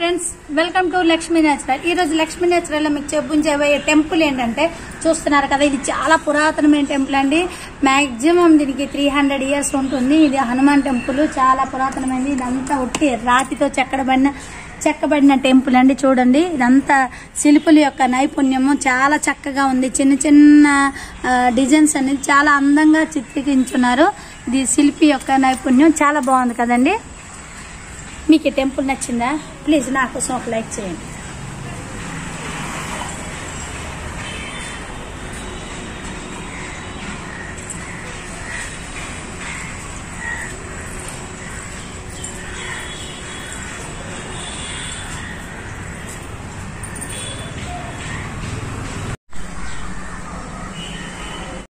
friends welcome to Lakshmi natural ఈ రోజు Lakshmi natural లో మీకు చూపించబోయే టెంపుల్ ఏంటంటే చూస్తున్నారు కదా ఇది చాలా పురాతనమైన టెంపుల్ అండి మాక్సిమం దీనికి త్రీ హండ్రెడ్ ఇయర్స్ ఉంటుంది ఇది హనుమాన్ టెంపుల్ చాలా పురాతనమైనది ఇదంతా ఒట్టి రాతితో చెక్కడబడిన చెక్కబడిన టెంపుల్ అండి చూడండి ఇదంతా శిల్పుల యొక్క నైపుణ్యము చాలా చక్కగా ఉంది చిన్న చిన్న డిజైన్స్ అనేది చాలా అందంగా చిత్రీకరించున్నారు ఇది శిల్పి యొక్క నైపుణ్యం చాలా బాగుంది కదండి మీకు ఈ టెంపుల్ నచ్చిందా ప్లీజ్ నా కోసం ఒక లైక్ చేయండి